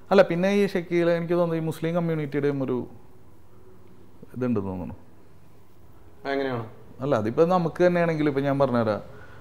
അല്ല പിന്നെ ഈ ഷക്കീൽ എനിക്ക് തോന്നുന്നു ഈ മുസ്ലിം കമ്മ്യൂണിറ്റിയുടെയും ഒരു ഇതുണ്ട് തോന്നുന്നു എങ്ങനെയാണ് അല്ല അതിപ്പോൾ നമുക്ക് തന്നെയാണെങ്കിൽ ഇപ്പം ഞാൻ പറഞ്ഞുതരാം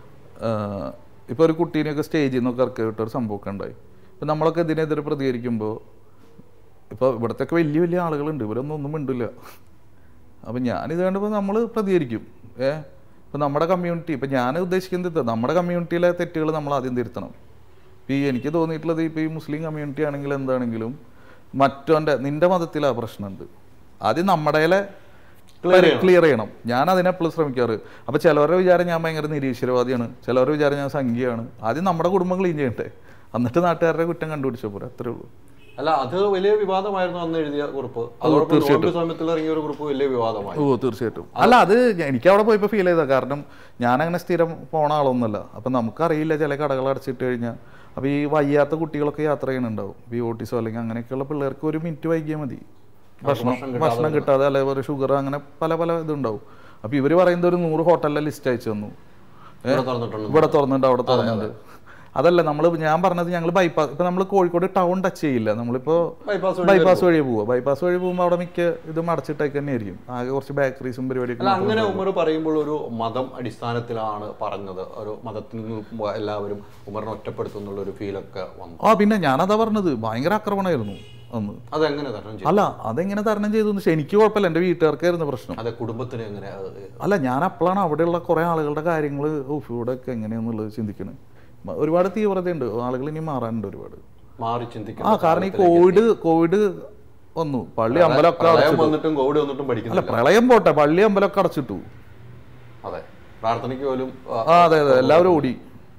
ഇപ്പോൾ ഒരു കുട്ടീനെയൊക്കെ സ്റ്റേജിൽ നിന്നൊക്കെ ഇറക്കി വിട്ട ഒരു സംഭവമൊക്കെ ഉണ്ടായി ഇപ്പം നമ്മളൊക്കെ ഇതിനെതിരെ പ്രതികരിക്കുമ്പോൾ ഇപ്പോൾ ഇവിടത്തെയൊക്കെ വലിയ വലിയ ആളുകളുണ്ട് ഇവരൊന്നും ഒന്നും മിണ്ടില്ല അപ്പം ഞാനിത് കണ്ടപ്പോൾ നമ്മൾ പ്രതികരിക്കും ഏ ഇപ്പം നമ്മുടെ കമ്മ്യൂണിറ്റി ഇപ്പം ഞാൻ ഉദ്ദേശിക്കുന്നത് ഇത് നമ്മുടെ കമ്മ്യൂണിറ്റിയിലെ തെറ്റുകൾ നമ്മൾ ആദ്യം തിരുത്തണം ഇപ്പം ഈ എനിക്ക് തോന്നിയിട്ടുള്ളത് ഇപ്പോൾ ഈ മുസ്ലിം കമ്മ്യൂണിറ്റി ആണെങ്കിലും എന്താണെങ്കിലും മറ്റോൻ്റെ നിൻ്റെ മതത്തിൽ ആ പ്രശ്നമുണ്ട് ആദ്യം നമ്മുടെയിലെ ക്ലിയർ ചെയ്യണം ഞാൻ അതിനെ എപ്പോഴും ശ്രമിക്കാറ് അപ്പോൾ ചിലവരുടെ വിചാരം ഞാൻ ഭയങ്കര നിരീശ്വരവാദിയാണ് ചിലവരുടെ വിചാരം ഞാൻ സംഖ്യയാണ് ആദ്യം നമ്മുടെ കുടുംബം ക്ലീൻ ചെയ്യട്ടെ എന്നിട്ട് നാട്ടുകാരുടെ കുറ്റം കണ്ടുപിടിച്ചാൽ പോരാ അത്രേ ഉള്ളൂ അല്ല അത് വലിയ വിവാദമായിരുന്നു അന്ന് എഴുതിയ കുറിപ്പ് അതോടൊപ്പം നോമ്പ് സമയത്തിൽ ഇറങ്ങിയ ഒരു കുറിപ്പ് വലിയ വിവാദമായി ഓ തീർച്ചയായിട്ടും അല്ല അത് ഞ- എനിക്ക് അവിടെ പോയപ്പോൾ ഫീൽ ചെയ്താ കാരണം ഞാൻ അങ്ങനെ സ്ഥിരം പോണ ആളൊന്നുമല്ല അപ്പം നമുക്കറിയില്ല ചില കടകൾ അടച്ചിട്ട് കഴിഞ്ഞാൽ അപ്പോൾ ഈ വയ്യാത്ത കുട്ടികളൊക്കെ യാത്ര ചെയ്യുന്നുണ്ടാവും ഈ ഓട്ടിസോ അല്ലെങ്കിൽ അങ്ങനെയൊക്കെയുള്ള പിള്ളേർക്ക് ഒരു മിനിറ്റ് വൈകിയാൽ മതി ഭക്ഷണം ഭക്ഷണം കിട്ടാതെ അല്ലെങ്കിൽ ഒരു ഷുഗർ അങ്ങനെ പല പല ഇതുണ്ടാവും അപ്പോൾ ഇവർ പറയുന്നത് ഒരു നൂറ് ഹോട്ടലിലെ ലിസ്റ്റ് അയച്ചു തന്നു ഇവിടെ തുറന്നിട്ടുണ്ട് ഇവിടെ തുറന്നുണ്ട് അവിടെ തുറന്നുണ്ട് അതല്ല നമ്മൾ ഞാൻ പറഞ്ഞത് ഞങ്ങൾ ബൈപ്പാസ് ഇപ്പൊ നമ്മൾ കോഴിക്കോട് ടൗൺ ടച്ച് ചെയ്യില്ല നമ്മളിപ്പോ ബൈപ്പാസ് വഴി ബൈപ്പാസ് വഴി പോവുക ബൈപ്പാസ് വഴി പോകുമ്പോൾ അവിടെ മിക്ക ഇതും അടച്ചിട്ടേക്ക് തന്നെ ആയിരിക്കും ആകെ കുറച്ച് ബേക്കറീസും പരിപാടിയൊക്കെ അല്ല അങ്ങനെ ഉമർ പറയുമ്പോൾ ഒരു മതം അടിസ്ഥാനത്തിലാണ് പറഞ്ഞത് ഒരു മതത്തിൽ നിന്ന് എല്ലാവരും ഉമറിനെ ഒറ്റപ്പെടുത്തുന്നുള്ള ഒരു ഫീലൊക്കെ വന്നു ആ പിന്നെ ഞാനതാ പറഞ്ഞത് ഭയങ്കര ആക്രമണമായിരുന്നു അന്ന് അതെങ്ങനെ തരണം ചെയ്തു അല്ല അതെങ്ങനെ തരണം ചെയ്തു എന്ന് വെച്ചാൽ എനിക്ക് കുഴപ്പമില്ല എൻ്റെ വീട്ടുകാർക്കായിരുന്നു പ്രശ്നം അതെ കുടുംബത്തിന് എങ്ങനെ അത് അല്ല ഞാൻ അപ്പോഴാണ് അവിടെയുള്ള കുറേ ആളുകളുടെ കാര്യങ്ങൾ ഓഫ് ഇവിടെയൊക്കെ എങ്ങനെയാന്നുള്ളത് ചിന്തിക്കണേ മ- ഒരുപാട് തീവ്രതയുണ്ട് ആളുകൾ ഇനി മാറാനുണ്ട് ഒരുപാട് മാറി ആ ചിന്തിക്കുന്നു കാരണം ഈ കോവിഡ് കോവിഡ് വന്നു പള്ളി അമ്പലമൊക്കെ പ്രളയം അടച്ചിട്ടു വന്നിട്ടും കോവിഡ് വന്നിട്ടും അല്ല പഠിക്കുന്നില്ല പ്രളയം പോട്ടെ പള്ളി അമ്പലമൊക്കെ അടച്ചിട്ടു അതെ പ്രാർത്ഥനയ്ക്ക് പോലും ആ, ആ അതെ അതെ എല്ലാവരും ഓടി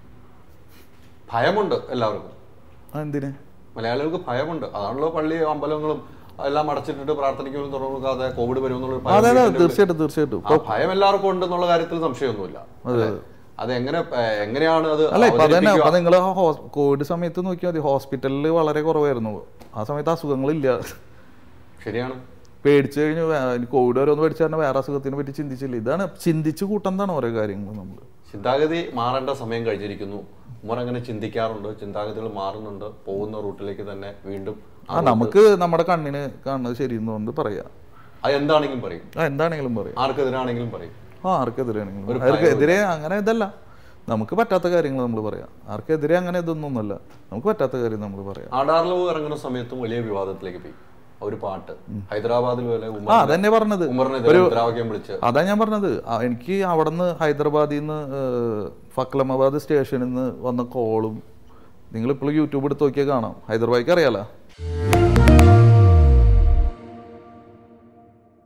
ഭയമുണ്ട് എല്ലാവർക്കും ആ, എന്തിന് മലയാളികൾക്ക് ഭയമുണ്ട് അതാണല്ലോ പള്ളി അമ്പലങ്ങളും എല്ലാം അടച്ചിട്ടിട്ട് പ്രാർത്ഥനയ്ക്ക് പോലും തുറന്നു കൊടുക്കാതെ കോവിഡ് വരുമെന്നുള്ള ഒരു അതെ ഭയം അതെ വീട്ടിന്റെ തീർച്ചയായിട്ടും തീർച്ചയായിട്ടും ആ ഭയം എല്ലാവർക്കും ഉണ്ടെന്നുള്ള കാര്യത്തിൽ സംശയമൊന്നുമില്ല അല്ലേ? അത് എങ്ങനെ ഏഹ്, എങ്ങനെയാണ് അത് അല്ല ഇപ്പൊ അതന്നെ അവതരിപ്പിക്കുക? അപ്പൊ നിങ്ങൾ കോവിഡ് സമയത്ത് നോക്കിയാൽ മതി ഹോസ്പിറ്റലിൽ വളരെ കുറവായിരുന്നു ആ സമയത്ത് അസുഖങ്ങളില്ല ശരിയാണ് പേടിച്ചു കഴിഞ്ഞു വേ- ഇനി കോവിഡ് വരെ ഒന്ന് പേടിച്ചു പറഞ്ഞാൽ വേറെ അസുഖത്തിനെ പറ്റി ചിന്തിച്ചില്ല ഇതാണ് ചിന്തിച്ചു കൂട്ടുന്നതാണ് ഓരോ കാര്യങ്ങൾ നമ്മൾ ചിന്താഗതി മാറേണ്ട സമയം കഴിഞ്ഞിരിക്കുന്നു ഉമർ അങ്ങനെ ചിന്തിക്കാറുണ്ട് ചിന്താഗതികൾ മാറുന്നുണ്ട് പോകുന്ന റൂട്ടിലേക്ക് തന്നെ വീണ്ടും ആ നമുക്ക് നമ്മുടെ കണ്ണിന് കാണുന്നത് ശരിയെന്നുകൊണ്ട് പറയാം അത് എന്താണെങ്കിലും പറയും ആ എന്താണെങ്കിലും പറയാം ആർക്കെതിരാണെങ്കിലും പറയും ആ ആർക്കെതിരെയാണെങ്കിലും ആർക്കെതിരെ അങ്ങനെ ഇതല്ല നമുക്ക് പറ്റാത്ത കാര്യങ്ങൾ നമ്മൾ പറയാം ആർക്കെതിരെ അങ്ങനെ ഇതൊന്നൊന്നുമല്ല നമുക്ക് പറ്റാത്ത കാര്യം നമ്മൾ പറയാം ആടാർലവ് ഇറങ്ങുന്ന സമയത്തും വലിയ വിവാദത്തിലേക്ക് പോയി ഒരു പാട്ട് ഹൈദരാബാദിൽ പോലെ ആ ഉമർ അതന്നെ പറഞ്ഞത് ഉമറിനെതിരെ മുദ്രാവാക്യം വിളിച്ച് അതാ ഞാൻ പറഞ്ഞത് ആ, എനിക്ക് അവിടുന്ന് ഹൈദരാബാദിൽ നിന്ന് ഫക്ലമാബാദ് സ്റ്റേഷനിൽ നിന്ന് വന്ന കോളും നിങ്ങൾ ഇപ്പോൾ യൂട്യൂബ് എടുത്ത് നോക്കിയാൽ കാണാം ഹൈദരാബാദിക്ക് അറിയാലോ